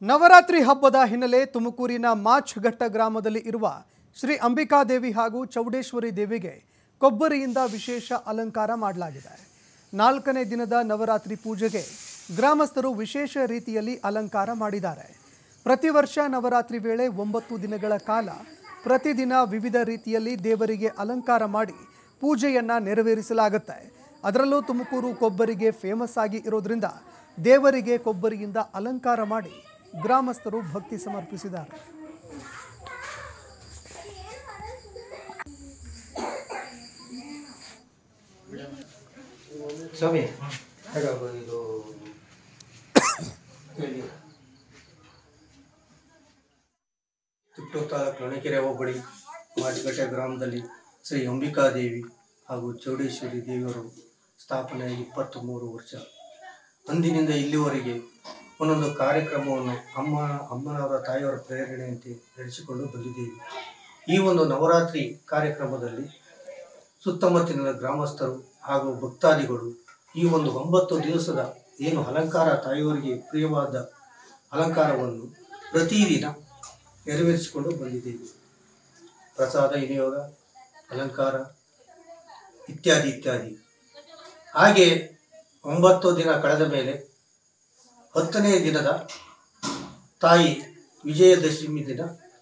ನವರಾತ್ರಿ ಹಬ್ಬದ ಹಿನ್ನೆಲೆ ತುಮಕೂರಿನ ಮಾಚ್ಘಟ್ಟ ಗ್ರಾಮದಲ್ಲಿ ಇರುವ ಶ್ರೀ ಅಂಬಿಕಾದೇವಿ ಹಾಗೂ ಚೌಡೇಶ್ವರಿ ದೇವಿಗೆ ಕೊಬ್ಬರಿಯಿಂದ ವಿಶೇಷ ಅಲಂಕಾರ ಮಾಡಲಾಗಿದೆ ನಾಲ್ಕನೇ ದಿನದ ನವರಾತ್ರಿ ಪೂಜೆಗೆ ಗ್ರಾಮಸ್ಥರು ವಿಶೇಷ ರೀತಿಯಲ್ಲಿ ಅಲಂಕಾರ ಮಾಡಿದ್ದಾರೆ ಪ್ರತಿ ವರ್ಷ ನವರಾತ್ರಿ ವೇಳೆ ಒಂಬತ್ತು ದಿನಗಳ ಕಾಲ ಪ್ರತಿದಿನ ವಿವಿಧ ರೀತಿಯಲ್ಲಿ ದೇವರಿಗೆ ಅಲಂಕಾರ ಮಾಡಿ ಪೂಜೆಯನ್ನ ನೆರವೇರಿಸಲಾಗುತ್ತೆ ಅದರಲ್ಲೂ ತುಮಕೂರು ಕೊಬ್ಬರಿಗೆ ಫೇಮಸ್ ಆಗಿ ಇರೋದ್ರಿಂದ ದೇವರಿಗೆ ಕೊಬ್ಬರಿಯಿಂದ ಅಲಂಕಾರ ಮಾಡಿ ಗ್ರಾಮಸ್ಥರು ಭಕ್ತಿ ಸಮರ್ಪಿಸಿದ್ದಾರೆ ಸ್ವಾಮಿ ಹೇಗಪ್ಪ ಇದು ಹೇಳಿ ತಿಪ್ಪೂರು ತಾಲೂಕು ಲೊಣಕೆರೆ ಹೋಬಳಿ ಮಾಚಗಟ್ಟೆ ಗ್ರಾಮದಲ್ಲಿ ಶ್ರೀ ಅಂಬಿಕಾದೇವಿ ಹಾಗೂ ಚೌಡೇಶ್ವರಿ ದೇವಿಯವರು ಸ್ಥಾಪನೆ ಇಪ್ಪತ್ತ್ ಮೂರು ವರ್ಷ ಅಂದಿನಿಂದ ಇಲ್ಲಿವರೆಗೆ ಒಂದೊಂದು ಕಾರ್ಯಕ್ರಮವನ್ನು ಅಮ್ಮ ಅಮ್ಮನವರ ತಾಯಿಯವರ ಪ್ರೇರಣೆಯಂತೆ ನಡೆಸಿಕೊಂಡು ಬಂದಿದ್ದೇವೆ ಈ ಒಂದು ನವರಾತ್ರಿ ಕಾರ್ಯಕ್ರಮದಲ್ಲಿ ಸುತ್ತಮುತ್ತಲಿನ ಗ್ರಾಮಸ್ಥರು ಹಾಗೂ ಭಕ್ತಾದಿಗಳು ಈ ಒಂದು ಒಂಬತ್ತು ದಿವಸದ ಏನು ಅಲಂಕಾರ ತಾಯಿಯವರಿಗೆ ಪ್ರಿಯವಾದ ಅಲಂಕಾರವನ್ನು ಪ್ರತಿದಿನ ನೆರವೇರಿಸಿಕೊಂಡು ಬಂದಿದ್ದೇವೆ ಪ್ರಸಾದ ವಿನಿಯೋಗ ಅಲಂಕಾರ ಇತ್ಯಾದಿ ಇತ್ಯಾದಿ ಹಾಗೆ ಒಂಬತ್ತು ದಿನ ಕಳೆದ ಮೇಲೆ ಹತ್ತನೇ ದಿನದ ತಾಯಿ ವಿಜಯದಶಮಿ ದಿನ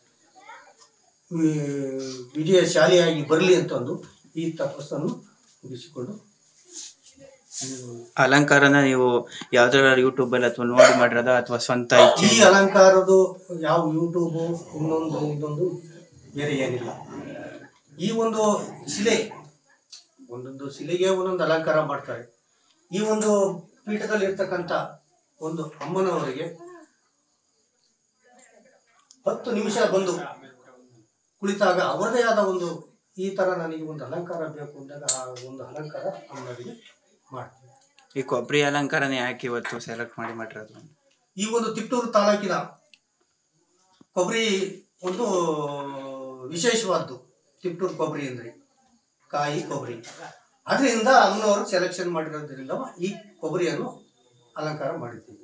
ವಿ- ವಿಜಯಶಾಲಿಯಾಗಿ ಬರಲಿ ಅಂತಂದು ಈ ತಪಸ್ಸನ್ನು ಮುಗಿಸಿಕೊಂಡು ಇದು ಅಲಂಕಾರನ ನೀವು ಯಾವ್ದಾರ ಯೂಟ್ಯೂಬ್ ಅಲ್ಲಿ ಅಥವಾ ನೋಡಿ ಮಾಡಿರೋದ ಅಥವಾ ಸ್ವಂತ ಇಚ್ಛೆ ಈ ಅಲಂಕಾರದ್ದು ಯಾವ ಯೂಟ್ಯೂಬು ಇನ್ನೊಂದು ಇನ್ನೊಂದು ಬೇರೆ ಏನಿಲ್ಲ ಈ ಒಂದು ಶಿಲೆ ಒಂದೊಂದು ಶಿಲೆಗೆ ಒಂದೊಂದು ಅಲಂಕಾರ ಮಾಡ್ತಾರೆ ಈ ಒಂದು ಪೀಠದಲ್ಲಿ ಇರ್ತಕ್ಕಂಥ ಒಂದು ಅಮ್ಮನವರಿಗೆ ಹತ್ತು ನಿಮಿಷ ಬಂದು ಕುಳಿತಾಗ ಅವರದೇ ಆದ ಒಂದು ಈ ತರ ನನಗೆ ಒಂದು ಅಲಂಕಾರ ಬೇಕು ಅಂದಾಗ ಆ ಒಂದು ಅಲಂಕಾರ ಅಮ್ಮನವರಿಗೆ ಮಾಡ್ತೀವಿ ಈ ಕೊಬ್ಬರಿ ಅಲಂಕಾರನೇ ಯಾಕೆ ಇವತ್ತು ಸೆಲೆಕ್ಟ್ ಮಾಡಿ ಮಾಡಿರೋದು ಈ ಒಂದು ತಿಟ್ಟೂರು ತಾಲೂಕಿನ ಕೊಬ್ಬರಿ ಒಂದು ವಿಶೇಷವಾದ್ದು ತಿಟ್ಟೂರು ಕೊಬ್ಬರಿ ಅಂದ್ರೆ ಕಾಯಿ ಕೊಬ್ಬರಿ ಅದರಿಂದ ಅಮ್ಮನವರು ಸೆಲೆಕ್ಷನ್ ಮಾಡಿರೋದ್ರಿಂದ ಈ ಕೊಬ್ಬರಿಯನ್ನು ಅಲಂಕಾರ ಮಾಡಿದ್ದೀವಿ